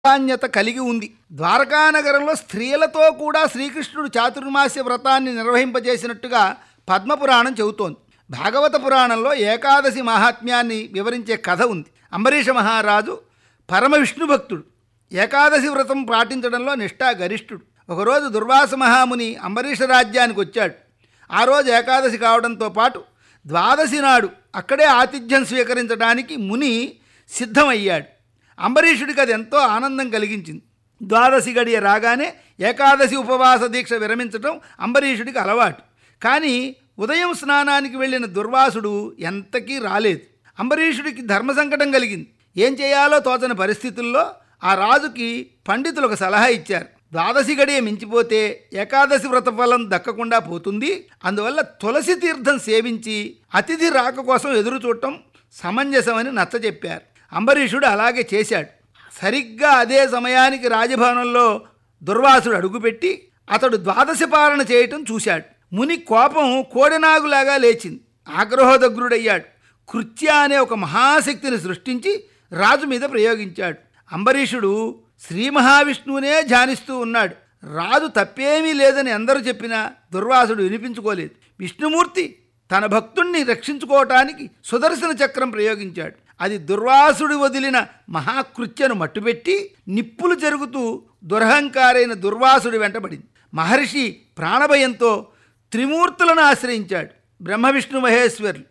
ప్రాధాన్యత కలిగి ఉంది ద్వారకానగరంలో స్త్రీలతో కూడా శ్రీకృష్ణుడు చాతుర్మాస్య వ్రతాన్ని నిర్వహింపజేసినట్టుగా పద్మపురాణం చెబుతోంది భాగవత పురాణంలో ఏకాదశి మహాత్మ్యాన్ని వివరించే కథ ఉంది అంబరీష మహారాజు పరమ విష్ణు భక్తుడు ఏకాదశి వ్రతం పాటించడంలో నిష్ఠా గరిష్ఠుడు ఒకరోజు దుర్వాస మహాముని అంబరీష రాజ్యానికి వచ్చాడు ఆ రోజు ఏకాదశి కావడంతో పాటు ద్వాదశి నాడు అక్కడే ఆతిథ్యం స్వీకరించడానికి ముని సిద్ధమయ్యాడు అంబరీషుడికి అది ఎంతో ఆనందం కలిగించింది ద్వాదశి గడియ రాగానే ఏకాదశి ఉపవాస దీక్ష విరమించటం అంబరీషుడికి అలవాటు కానీ ఉదయం స్నానానికి వెళ్ళిన దుర్వాసుడు ఎంతకీ రాలేదు అంబరీషుడికి ధర్మ సంకటం కలిగింది ఏం చేయాలో తోచని పరిస్థితుల్లో ఆ రాజుకి పండితులు ఒక సలహా ఇచ్చారు ద్వాదశి గడియ మించిపోతే ఏకాదశి వ్రత ఫలం దక్కకుండా పోతుంది అందువల్ల తులసి తీర్థం సేవించి అతిథి రాక కోసం ఎదురు చూడటం సమంజసమని నచ్చజెప్పారు అంబరీషుడు అలాగే చేశాడు సరిగ్గా అదే సమయానికి రాజభవనంలో దుర్వాసుడు అడుగుపెట్టి అతడు ద్వాదశి పాలన చేయటం చూశాడు ముని కోపం కోడెనాగులాగా లేచింది ఆగ్రహోదగ్రుడయ్యాడు కృత్య అనే ఒక మహాశక్తిని సృష్టించి రాజు మీద ప్రయోగించాడు అంబరీషుడు శ్రీ మహావిష్ణువునే ధ్యానిస్తూ ఉన్నాడు రాజు తప్పేమీ లేదని అందరూ చెప్పినా దుర్వాసుడు వినిపించుకోలేదు విష్ణుమూర్తి తన భక్తుణ్ణి రక్షించుకోవటానికి సుదర్శన చక్రం ప్రయోగించాడు అది దుర్వాసుడు వదిలిన మహాకృత్యను మట్టుపెట్టి నిప్పులు జరుగుతూ దురహంకారైన దుర్వాసుడి వెంటబడింది మహర్షి ప్రాణభయంతో త్రిమూర్తులను ఆశ్రయించాడు బ్రహ్మ విష్ణు మహేశ్వరులు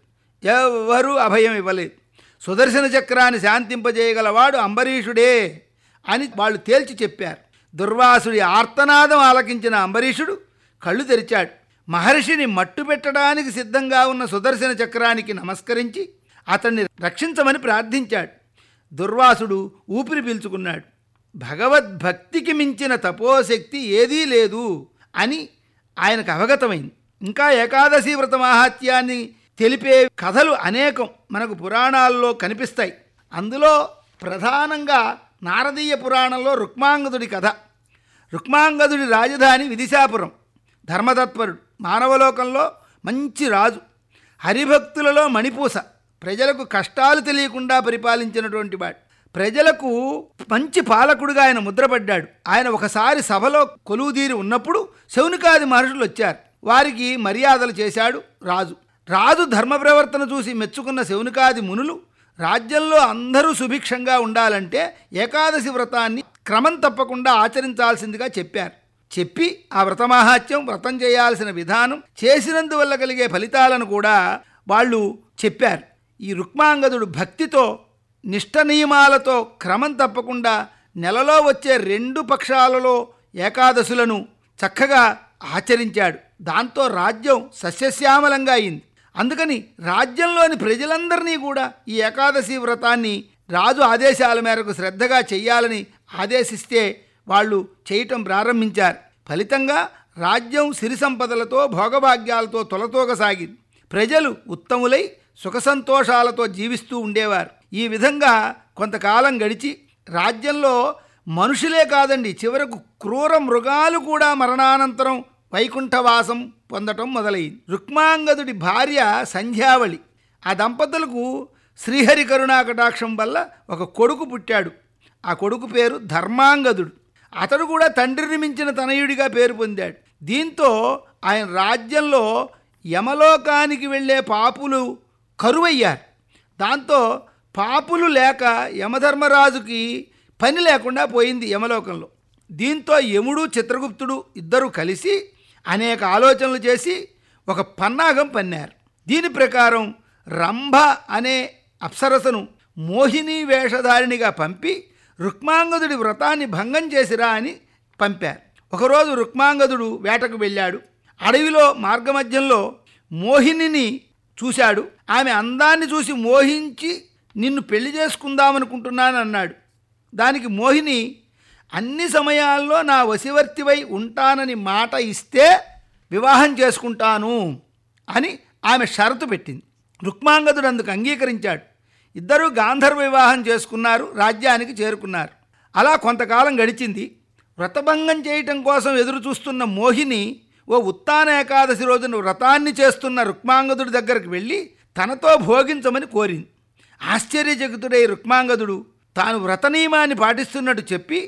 ఎవరూ అభయం ఇవ్వలేదు సుదర్శన చక్రాన్ని శాంతింపజేయగలవాడు అంబరీషుడే అని వాళ్ళు తేల్చి చెప్పారు దుర్వాసుడి ఆర్తనాదం ఆలకించిన అంబరీషుడు కళ్ళు తెరిచాడు మహర్షిని మట్టు పెట్టడానికి సిద్ధంగా ఉన్న సుదర్శన చక్రానికి నమస్కరించి అతన్ని రక్షించమని ప్రార్థించాడు దుర్వాసుడు ఊపిరి పీల్చుకున్నాడు భగవద్భక్తికి మించిన తపోశక్తి ఏదీ లేదు అని ఆయనకు అవగతమైంది ఇంకా ఏకాదశి వ్రత మహాత్యాన్ని తెలిపే కథలు అనేకం మనకు పురాణాల్లో కనిపిస్తాయి అందులో ప్రధానంగా నారదీయ పురాణంలో రుక్మాంగదుడి కథ రుక్మాంగదుడి రాజధాని విదిశాపురం ధర్మతత్పరుడు మానవలోకంలో మంచి రాజు హరిభక్తులలో మణిపూస ప్రజలకు కష్టాలు తెలియకుండా పరిపాలించినటువంటి వాడు ప్రజలకు మంచి పాలకుడుగా ఆయన ముద్రపడ్డాడు ఆయన ఒకసారి సభలో కొలువుదీరి ఉన్నప్పుడు శౌనికాది మహర్షులు వచ్చారు వారికి మర్యాదలు చేశాడు రాజు రాజు ధర్మ ప్రవర్తన చూసి మెచ్చుకున్న శౌనికాది మునులు రాజ్యంలో అందరూ సుభిక్షంగా ఉండాలంటే ఏకాదశి వ్రతాన్ని క్రమం తప్పకుండా ఆచరించాల్సిందిగా చెప్పారు చెప్పి ఆ వ్రతమాహాత్యం వ్రతం చేయాల్సిన విధానం చేసినందువల్ల కలిగే ఫలితాలను కూడా వాళ్ళు చెప్పారు ఈ రుక్మాంగదుడు భక్తితో నిష్ట నియమాలతో క్రమం తప్పకుండా నెలలో వచ్చే రెండు పక్షాలలో ఏకాదశులను చక్కగా ఆచరించాడు దాంతో రాజ్యం సస్యశ్యామలంగా అయింది అందుకని రాజ్యంలోని ప్రజలందరినీ కూడా ఈ ఏకాదశి వ్రతాన్ని రాజు ఆదేశాల మేరకు శ్రద్ధగా చెయ్యాలని ఆదేశిస్తే వాళ్ళు చేయటం ప్రారంభించారు ఫలితంగా రాజ్యం సిరి సంపదలతో భోగభాగ్యాలతో తొలతూగసాగింది ప్రజలు ఉత్తములై సుఖ సంతోషాలతో జీవిస్తూ ఉండేవారు ఈ విధంగా కొంతకాలం గడిచి రాజ్యంలో మనుషులే కాదండి చివరకు క్రూర మృగాలు కూడా మరణానంతరం వైకుంఠవాసం పొందటం మొదలైంది రుక్మాంగదుడి భార్య సంధ్యావళి ఆ దంపతులకు శ్రీహరి కరుణాకటాక్షం వల్ల ఒక కొడుకు పుట్టాడు ఆ కొడుకు పేరు ధర్మాంగదుడు అతడు కూడా తండ్రిని మించిన తనయుడిగా పేరు పొందాడు దీంతో ఆయన రాజ్యంలో యమలోకానికి వెళ్ళే పాపులు కరువయ్యారు దాంతో పాపులు లేక యమధర్మరాజుకి పని లేకుండా పోయింది యమలోకంలో దీంతో యముడు చిత్రగుప్తుడు ఇద్దరు కలిసి అనేక ఆలోచనలు చేసి ఒక పన్నాగం పన్నారు దీని ప్రకారం రంభ అనే అప్సరసను మోహిని వేషధారిణిగా పంపి రుక్మాంగదుడి వ్రతాన్ని భంగం చేసిరా అని పంపారు ఒకరోజు రుక్మాంగదుడు వేటకు వెళ్ళాడు అడవిలో మార్గమధ్యంలో మోహినిని చూశాడు ఆమె అందాన్ని చూసి మోహించి నిన్ను పెళ్లి చేసుకుందామనుకుంటున్నాను అన్నాడు దానికి మోహిని అన్ని సమయాల్లో నా వశివర్తివై ఉంటానని మాట ఇస్తే వివాహం చేసుకుంటాను అని ఆమె షరతు పెట్టింది రుక్మాంగదుడు అందుకు అంగీకరించాడు ఇద్దరూ గాంధర్వ వివాహం చేసుకున్నారు రాజ్యానికి చేరుకున్నారు అలా కొంతకాలం గడిచింది వ్రతభంగం చేయటం కోసం ఎదురు చూస్తున్న మోహిని ఓ ఉత్తాన ఏకాదశి రోజున వ్రతాన్ని చేస్తున్న రుక్మాంగదుడి దగ్గరికి వెళ్ళి తనతో భోగించమని కోరింది ఆశ్చర్యచకితుడై రుక్మాంగదుడు తాను వ్రత నియమాన్ని పాటిస్తున్నట్టు చెప్పి